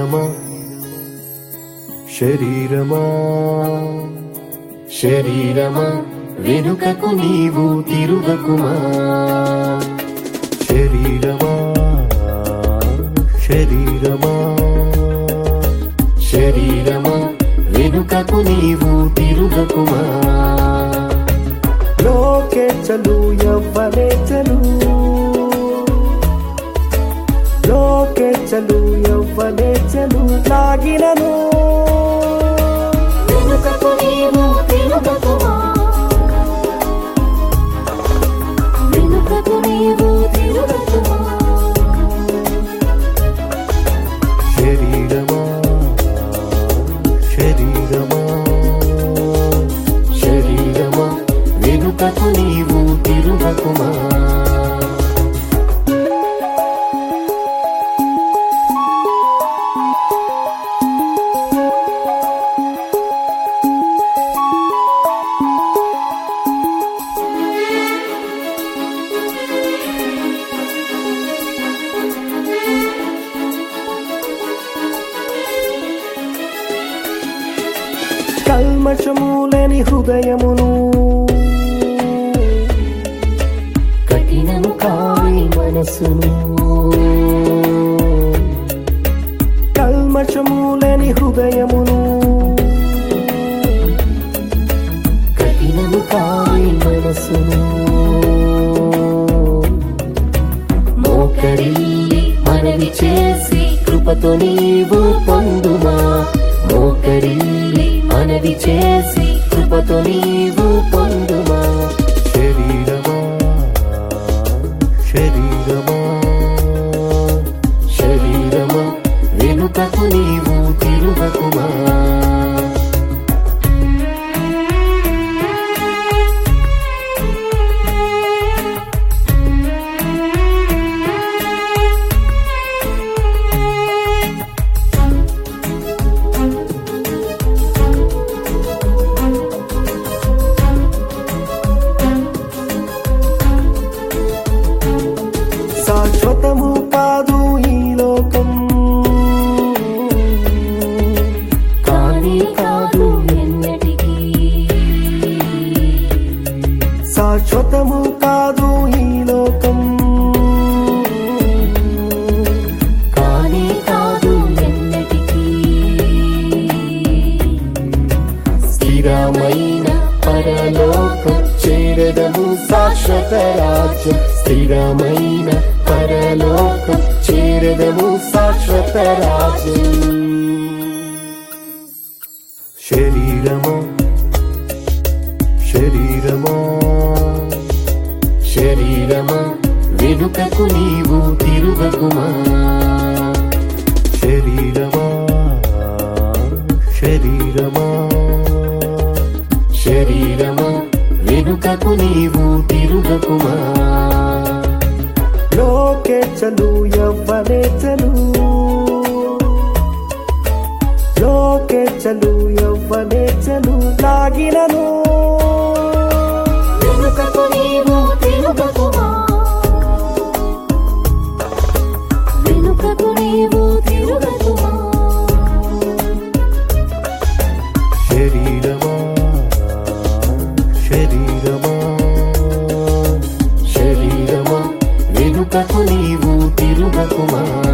శరీరమా శరీరమా శరీరమా వెనుకకు నీవు తిరుగకుమా శరీరమా శరీరమా శరీరమా వెనుకకు నీవు తిరుగకుమా లోకే చలు యవ్వనే చలు లోకే చలు యవ్వనే చలు లాగినను వెనుకకు నీవు తిరుగకుమా వెనుకకు నీవు తిరుగకుమా శరీరమా శరీరమా శరీరమా వెనుకకు నీవు తిరుగకుమా కల్మషములేని హృదయమును కఠినము కాని మనసును కల్మషములేని హృదయమును కఠినము కాని మనసును మోకరిల్లి మనవి చేసి కృపతో నీవు పొందుమా మోకరిల్లి మనవి చేసి కృపతో నీవు పొందుమా శరీరమా శరీరమా శరీరమా వెనుకకు నీవు తిరుగకుమా శాశ్వతము కాదు ఈ లోకం కానీ కాదు ఎన్నటికీ శాశ్వతము కాదు ఈ లోకం కానీ కాదు ఎన్నటికీ స్థిరమైన పరలోకం చేరదము శాశ్వత రాజ్యం స్థిరమైన పరలోకం చేరదము శాశ్వత రాజ్యం శరీరమా శరీరమా శరీరమా వెనుకకు నీవు తిరుగకుమా శరీరమా శరీరమా శరీరమా వెనుకకు నీవు తిరుగకుమా లోకే చలు యవ్వనే చలు లోకే చలు యవ్వనే చలు లాగినను వెనుకకు నీవు తిరుగకుమా వెనుకకు నీవు తిరుగకుమా శరీరమా శరీరమా శరీరమా వెనుకకు నీవు తిరుగకుమా